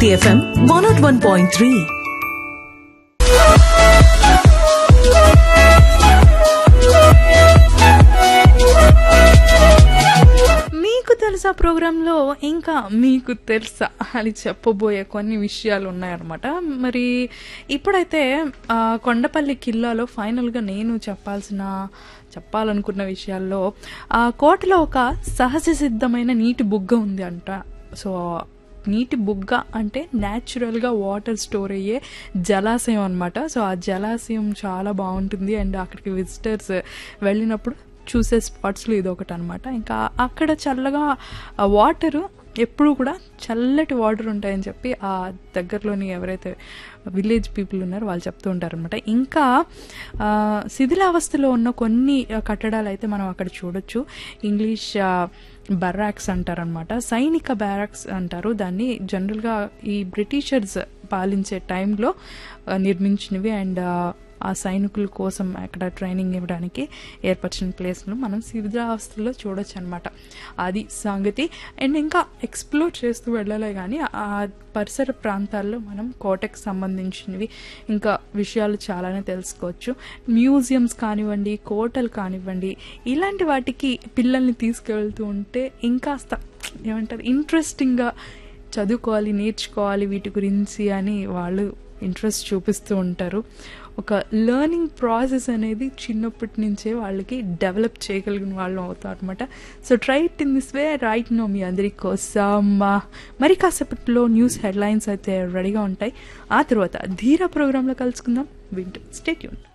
City FM 101.3. మీకు తెలుసా ప్రోగ్రాంలో ఇంకా మీకు తెలుసా అని చెప్పబోయే కొన్ని విషయాలు ఉన్నాయన్నమాట మరి ఇప్పుడైతే ఆ, కొండపల్లి కిల్లాలో ఫైనల్గా నేను చెప్పాల్సిన చెప్పాలనుకున్న విషయాల్లో ఆ కోటలో ఒక సహజ సిద్ధమైన నీటి బుగ్గ ఉంది అంట సో నీటి బుగ్గ అంటే న్యాచురల్గా వాటర్ స్టోర్ అయ్యే జలాశయం అనమాట సో ఆ జలాశయం చాలా బాగుంటుంది అండ్ అక్కడికి విజిటర్స్ వెళ్ళినప్పుడు చూసే స్పాట్స్లో ఇది ఒకటి అనమాట ఇంకా అక్కడ చల్లగా వాటర్ ఎప్పుడు కూడా చల్లటి వాటర్ ఉంటాయని చెప్పి ఆ దగ్గరలోని ఎవరైతే విలేజ్ పీపుల్ ఉన్నారో వాళ్ళు చెప్తూ ఉంటారనమాట ఇంకా ఆ, శిథిలావస్థలో ఉన్న కొన్ని ఆ, కట్టడాలు అయితే మనం అక్కడ చూడొచ్చు ఇంగ్లీష్ ఆ, బరాక్స్ అంటారనమాట సైనిక బ్యారక్స్ అంటారు దాన్ని జనరల్గా ఈ బ్రిటిషర్స్ పాలించే టైంలో ఆ, నిర్మించినవి అండ్ ఆ, ఆ సైనికుల కోసం అక్కడ ట్రైనింగ్ ఇవ్వడానికి ఏర్పరిచిన ప్లేస్ను మనం శిథిలావస్థలో చూడొచ్చు అనమాట అది సంగతి అండ్ ఇంకా ఎక్స్ప్లోర్ చేస్తూ వెళ్ళాలి కానీ ఆ పరిసర ప్రాంతాల్లో మనం కోటకు సంబంధించినవి ఇంకా విషయాలు చాలానే తెలుసుకోవచ్చు మ్యూజియంస్ కానివ్వండి కోటలు కానివ్వండి ఇలాంటి వాటికి పిల్లల్ని తీసుకెళ్తూ ఉంటే ఇంకాస్త ఏమంటారు ఇంట్రెస్టింగ్గా చదువుకోవాలి నేర్చుకోవాలి వీటి గురించి అని వాళ్ళు ఇంట్రెస్ట్ చూపిస్తూ ఉంటారు ఒక లెర్నింగ్ ప్రాసెస్ అనేది చిన్నప్పటి నుంచే వాళ్ళకి డెవలప్ చేయగలిగిన వాళ్ళు అవుతారు అనమాట so try it in this way right no మీ అందరి కోసం ఆ, మరి కాసేపట్లో న్యూస్ హెడ్లైన్స్ అయితే రెడీగా ఉంటాయి ఆ తర్వాత ధీరా ప్రోగ్రాంలో కలుసుకుందాం వింటూ స్టేట్యూన్